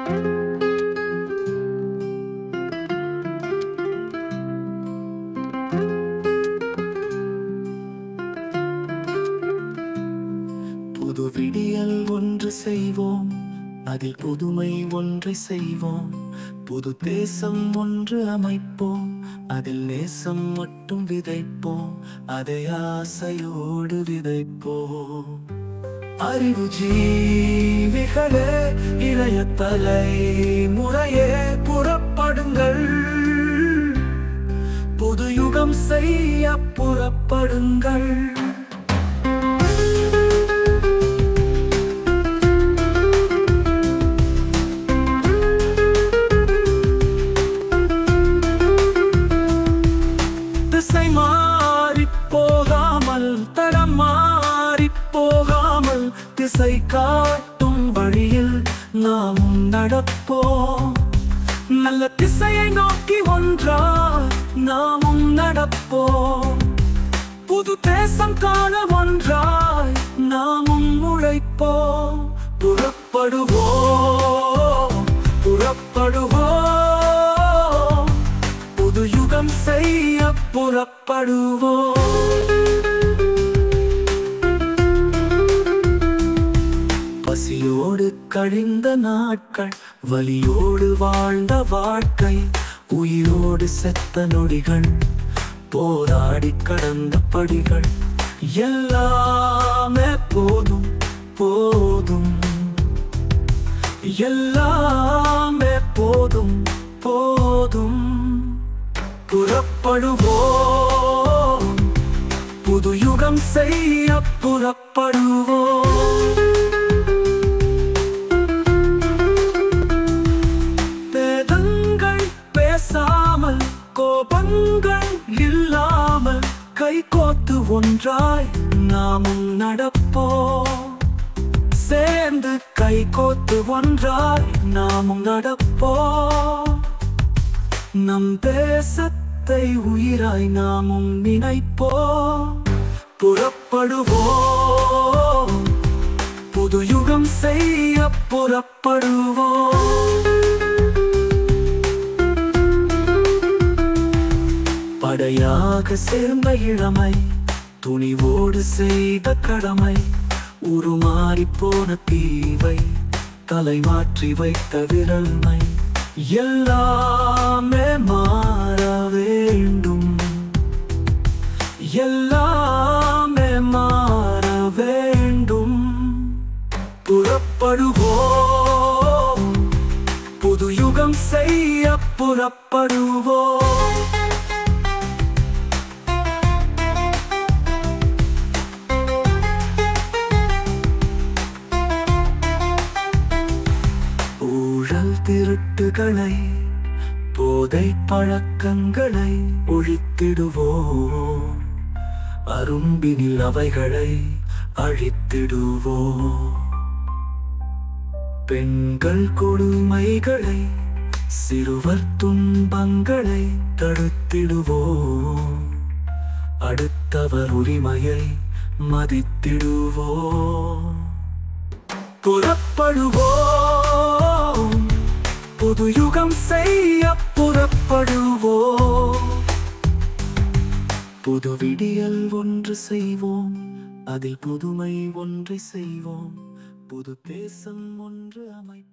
புது விடியல் ஒன்று செய்வோம் அதில் புதுமை ஒன்றை செய்வோம் புது தேசம் ஒன்று அமைப்போம் அதில் நேசம் மட்டும் விதைப்போம் அதை ஆசையோடு விதைப்போம் அறிவு ஜீவிகளே இளைய தலை முறையே புறப்படுங்கள் புது யுகம் செய்ய புறப்படுங்கள் திசை மாறி போகாமல் தடம் மாறி போகாமல் திசை காட்டும் வழியில் நாம் நடப்போம் நல்ல திசையை நோக்கி ஒன்றாய் நாமும் நடப்போம் புது தேசம் காண ஒன்றாய் நாமும் உழைப்போம் புறப்படுவோம் புறப்படுவோம் புது யுகம் செய்ய புறப்படுவோம் பசியோடு கழிந்த நாட்கள் வலியோடு வாழ்ந்த வாழ்க்கை உயிரோடு செத்த நொடிகள் போராடி கடந்த படிகள் எல்லாமே போதும் போதும் எல்லாமே போதும் போதும் புறப்படுவோம் புது யுகம் செய்ய புறப்படுவோம் பேதங்கள் பேசாமல் கோபங்கள் இல்லாமல் கை கோத்து ஒன்றாய் நாமும் நடப்போம் சேர்ந்து கை கோத்து ஒன்றாய் நாமும் நடப்போம் நம் தேசத்தை உயிராய் நாமும் நினைப்போம் புறப்படுவோம் புது யுகம் செய்ய புறப்படுவோம் படையாக சேர்ந்த இளமை துணிவோடு செய்த கடமை உருமாறி போன தீவை தலை மாற்றி வைத்த விரல்மை எல்லாமே மாற வேண்டும் எல்லாமே மாற வேண்டும் புறப்படுவோம் புது யுகம் செய்ய புறப்படுவோம் ஊழல் திருட்டுகளை போதை பழக்கங்களை ஒழித்திடுவோம் அரும்பினில் அவைகளை அழித்திடுவோம் பெண்கள் கொடுமைகளை சிறுவர் துன்பங்களை தடுத்திடுவோம் அடுத்தவர் உரிமையை மதித்திடுவோம் புறப்படுவோம் புது யுகம் செய்ய புறப்படுவோம் புது விடியல் ஒன்று செய்வோம் அதில் புதுமை ஒன்றை செய்வோம் புது தேசம் ஒன்று அமைப்போம்